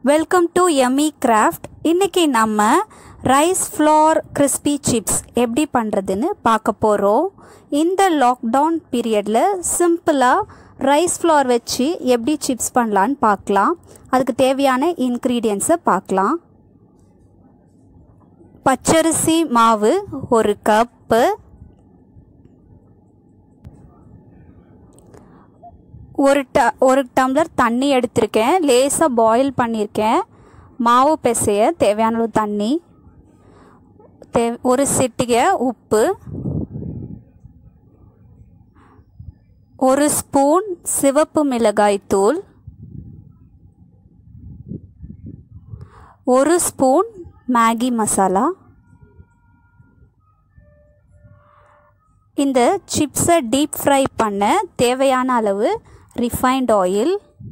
welcome to Emmy craft இன்றைக்கி நம்ம rice floor crispy chips எப்படி பண்ணுறதுன்னு பார்க்க போகிறோம் இந்த லாக்டவுன் பீரியடில் சிம்பிளாக ரைஸ் ஃப்ளோர் வச்சு எப்படி சிப்ஸ் பண்ணலான்னு பார்க்கலாம் அதுக்கு தேவையான இன்க்ரீடியன்ஸை பார்க்கலாம் பச்சரிசி மாவு ஒரு கப்பு ஒரு ட ஒரு டம்ளர் தண்ணி எடுத்திருக்கேன் லேசாக பாயில் பண்ணியிருக்கேன் மாவு பிசைய தேவையான அளவு தண்ணி தே ஒரு சிட்டிகை உப்பு ஒரு ஸ்பூன் சிவப்பு மிளகாய் தூள் ஒரு ஸ்பூன் மேகி மசாலா இந்த சிப்ஸை டீப் ஃப்ரை பண்ண தேவையான அளவு ரிஃபைண்ட் ஆயில்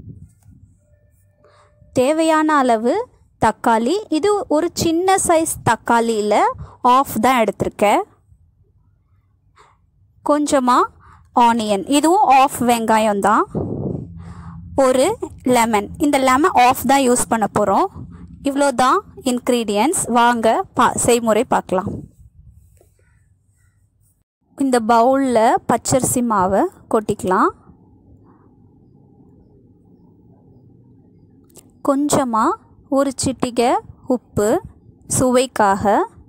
தேவையான அளவு தக்காளி இது ஒரு சின்ன சைஸ் தக்காளியில் ஆஃப் தான் எடுத்திருக்கேன் கொஞ்சமாக ஆனியன் இதுவும் ஆஃப் வெங்காயம் தான் ஒரு லெமன் இந்த லெமன் ஆஃப் தான் யூஸ் பண்ண போகிறோம் இவ்வளோ தான் இன்க்ரீடியன்ஸ் வாங்க பா செய்முறை பார்க்கலாம் இந்த பவுலில் பச்சரிசி மாவை கொட்டிக்கலாம் கொஞ்சமாக ஒரு சிட்டிகை உப்பு சுவைக்காக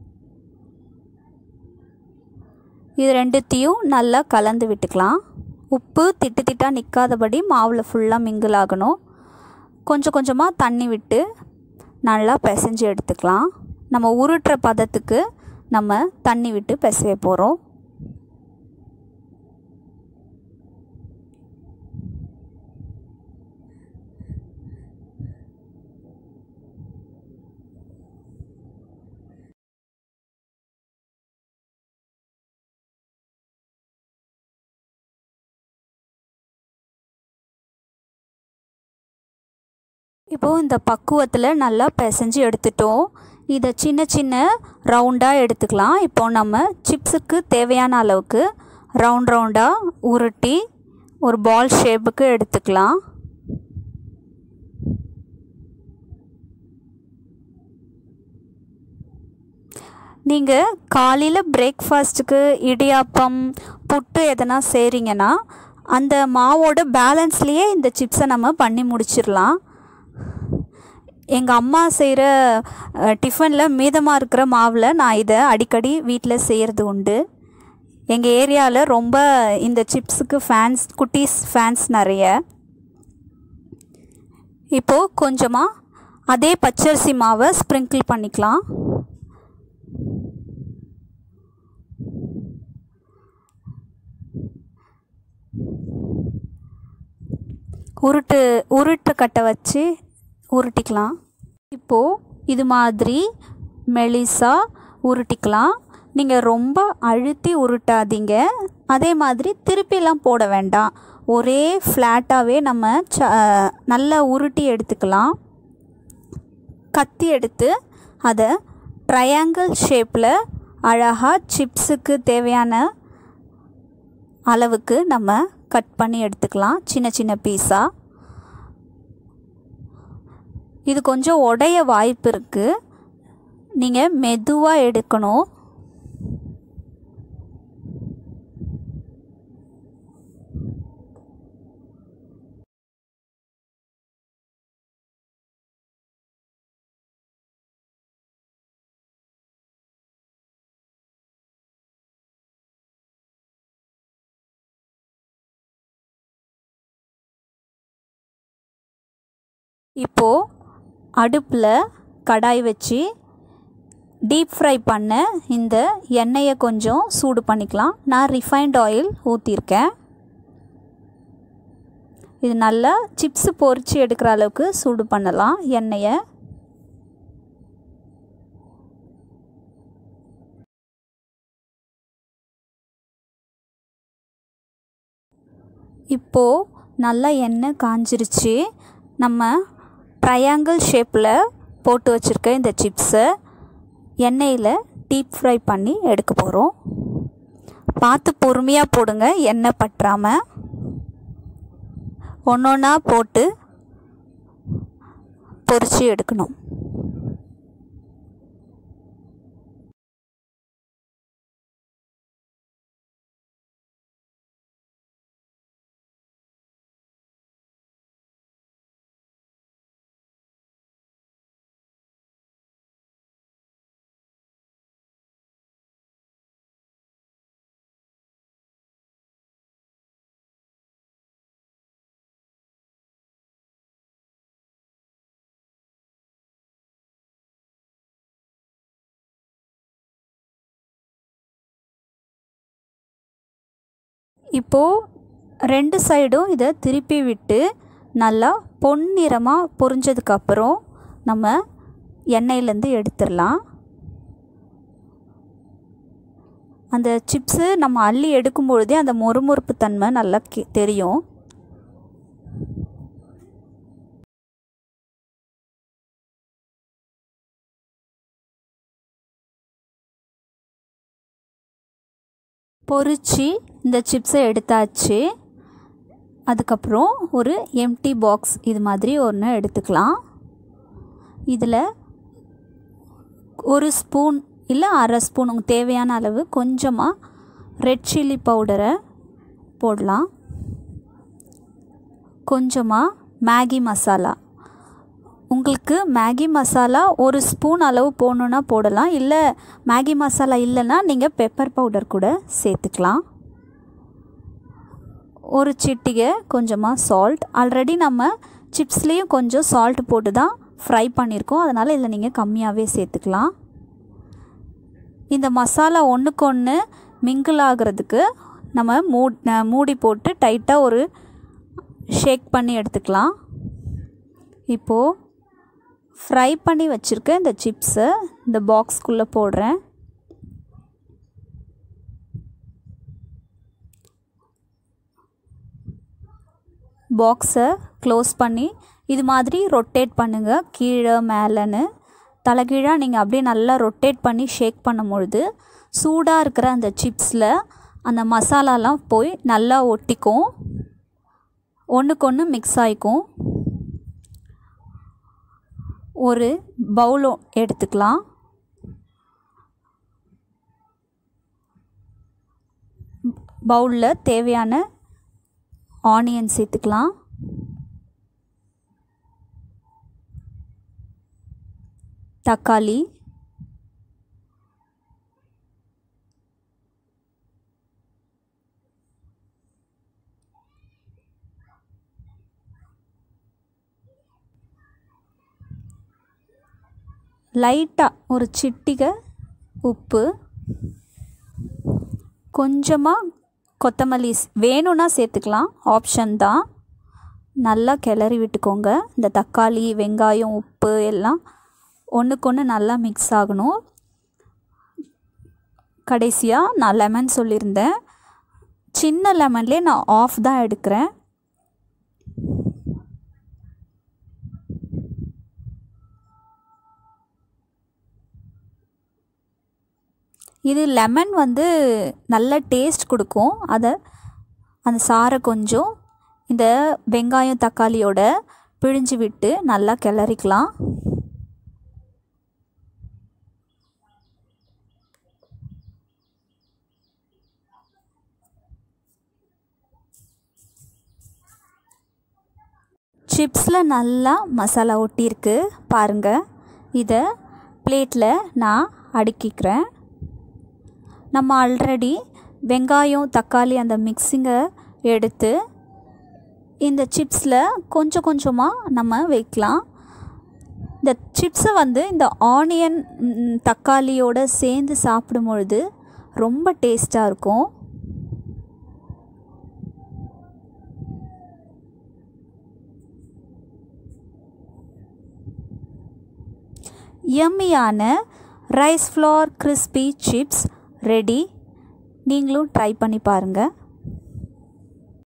இது ரெண்டுத்தையும் நல்லா கலந்து விட்டுக்கலாம் உப்பு திட்டு திட்டாக நிற்காதபடி மாவில் ஃபுல்லாக மிங்கிள் ஆகணும் கொஞ்சம் கொஞ்சமாக தண்ணி விட்டு நல்லா பிசைஞ்சு எடுத்துக்கலாம் நம்ம உருட்டுற பதத்துக்கு நம்ம தண்ணி விட்டு பிசைய போகிறோம் இப்போது இந்த பக்குவத்தில் நல்லா பிசைஞ்சு எடுத்துட்டோம் இதை சின்ன சின்ன ரவுண்டாக எடுத்துக்கலாம் இப்போ நம்ம சிப்ஸுக்கு தேவையான அளவுக்கு ரவுண்ட் ரவுண்டாக உருட்டி ஒரு பால் ஷேப்புக்கு எடுத்துக்கலாம் நீங்கள் காலையில் பிரேக்ஃபாஸ்ட்டுக்கு இடியாப்பம் புட்டு எதனா செய்கிறீங்கன்னா அந்த மாவோட பேலன்ஸ்லேயே இந்த சிப்ஸை நம்ம பண்ணி முடிச்சிடலாம் எங்கள் அம்மா செய்கிற டிஃபனில் மீதமாக இருக்கிற மாவில் நான் இதை அடிக்கடி வீட்டில் செய்கிறது உண்டு எங்கள் ஏரியாவில் ரொம்ப இந்த சிப்ஸுக்கு ஃபேன்ஸ் குட்டீஸ் ஃபேன்ஸ் நிறைய இப்போது கொஞ்சமாக அதே பச்சரிசி மாவை ஸ்ப்ரிங்கிள் பண்ணிக்கலாம் உருட்டு உருட்டு கட்டை வச்சு உருட்டிக்கலாம் இப்போது இது மாதிரி மெலிசாக உருட்டிக்கலாம் நீங்கள் ரொம்ப அழுத்தி உருட்டாதீங்க அதே மாதிரி திருப்பிலாம் போட வேண்டாம் ஒரே ஃப்ளாட்டாகவே நம்ம ச நல்லா உருட்டி எடுத்துக்கலாம் கத்தி எடுத்து அதை ட்ரையாங்கிள் ஷேப்பில் அழகாக சிப்ஸுக்கு தேவையான அளவுக்கு நம்ம கட் பண்ணி எடுத்துக்கலாம் சின்ன சின்ன பீஸாக இது கொஞ்சம் உடைய வாய்ப்பு இருக்குது நீங்கள் மெதுவாக எடுக்கணும் இப்போது அடுப்பில் கடாய் வச்சு டீப் ஃப்ரை பண்ண இந்த எண்ணெயை கொஞ்சம் சூடு பண்ணிக்கலாம் நான் ரிஃபைண்ட் ஆயில் ஊற்றிருக்கேன் இது நல்லா சிப்ஸு பொரித்து எடுக்கிற அளவுக்கு சூடு பண்ணலாம் எண்ணெயை இப்போது நல்லா எண்ணெய் காஞ்சிருச்சு நம்ம ட்ரையாங்கிள் ஷேப்பில் போட்டு வச்சுருக்க இந்த சிப்ஸை எண்ணெயில் டீப் ஃப்ரை பண்ணி எடுக்க போகிறோம் பார்த்து பொறுமையாக போடுங்க எண்ணெய் பற்றாமல் ஒன்று ஒன்றா போட்டு பொரித்து எடுக்கணும் இப்போது ரெண்டு சைடும் இதை திருப்பி விட்டு நல்லா பொன்னிறமாக பொரிஞ்சதுக்கப்புறம் நம்ம எண்ணெயிலேருந்து எடுத்துடலாம் அந்த சிப்ஸு நம்ம அள்ளி எடுக்கும் பொழுதே அந்த மொறுமொறுப்பு தன்மை நல்லா கி தெரியும் பொரிச்சு இந்த சிப்ஸை எடுத்தாச்சு அதுக்கப்புறம் ஒரு எம்டி பாக்ஸ் இது மாதிரி ஒன்று எடுத்துக்கலாம் இதில் ஒரு ஸ்பூன் இல்லை அரை ஸ்பூன் உங்களுக்கு தேவையான அளவு கொஞ்சமாக ரெட் சில்லி பவுடரை போடலாம் கொஞ்சமாக மேகி மசாலா உங்களுக்கு மேகி மசாலா ஒரு ஸ்பூன் அளவு போடணுன்னா போடலாம் இல்லை மேகி மசாலா இல்லைன்னா நீங்கள் பெப்பர் பவுடர் கூட சேர்த்துக்கலாம் ஒரு சிட்டிகை கொஞ்சமாக சால்ட் ஆல்ரெடி நம்ம சிப்ஸ்லேயும் கொஞ்சம் சால்ட் போட்டு தான் ஃப்ரை பண்ணியிருக்கோம் அதனால் இதில் நீங்கள் கம்மியாகவே சேர்த்துக்கலாம் இந்த மசாலா ஒன்றுக்கு ஒன்று மிங்கிள் ஆகிறதுக்கு நம்ம மூட் மூடி போட்டு டைட்டாக ஒரு ஷேக் பண்ணி எடுத்துக்கலாம் இப்போது ஃப்ரை பண்ணி வச்சுருக்க இந்த சிப்ஸை இந்த பாக்ஸ்க்குள்ளே போடுறேன் பாக்ஸை க்ளோஸ் பண்ணி இது மாதிரி ரொட்டேட் பண்ணுங்கள் கீழே மேலேன்னு தலைகீழாக நீங்கள் அப்படியே நல்லா ரொட்டேட் பண்ணி ஷேக் பண்ணும்பொழுது சூடாக இருக்கிற அந்த சிப்ஸில் அந்த மசாலாலாம் போய் நல்லா ஒட்டிக்கும் ஒன்றுக்கு ஒன்று மிக்ஸ் ஆகிக்கும் ஒரு பவுல் எடுத்துக்கலாம் பவுலில் தேவையான ஆனியன் சேர்த்துக்கலாம் தக்காளி லைட்டாக ஒரு சிட்டிகை உப்பு கொஞ்சமாக கொத்தமல்லி வேணும்னா சேர்த்துக்கலாம் ஆப்ஷன் தான் நல்லா கிளறி விட்டுக்கோங்க இந்த தக்காளி வெங்காயம் உப்பு எல்லாம் ஒன்றுக்கு ஒன்று நல்லா மிக்ஸ் ஆகணும் கடைசியாக நான் லெமன் சொல்லியிருந்தேன் சின்ன லெமன்லேயே நான் ஆஃப் தான் எடுக்கிறேன் இது லெமன் வந்து நல்ல டேஸ்ட் கொடுக்கும் அதை அந்த சாரை கொஞ்சம் இந்த வெங்காயம் தக்காளியோட பிழிஞ்சு விட்டு நல்லா கிளறிக்கலாம் சிப்ஸில் நல்லா மசாலா ஒட்டியிருக்கு பாருங்கள் இதை பிளேட்டில் நான் அடுக்கிக்கிறேன் நம்ம ஆல்ரெடி வெங்காயம் தக்காளி அந்த மிக்ஸிங்கை எடுத்து இந்த சிப்ஸில் கொஞ்சம் கொஞ்சமாக நம்ம வைக்கலாம் இந்த சிப்ஸை வந்து இந்த ஆனியன் தக்காளியோடு சேர்ந்து சாப்பிடும் பொழுது ரொம்ப டேஸ்ட்டாக இருக்கும் எம்மியான rice flour crispy chips ready நீங்களும் ட்ரை பண்ணி பாருங்கள்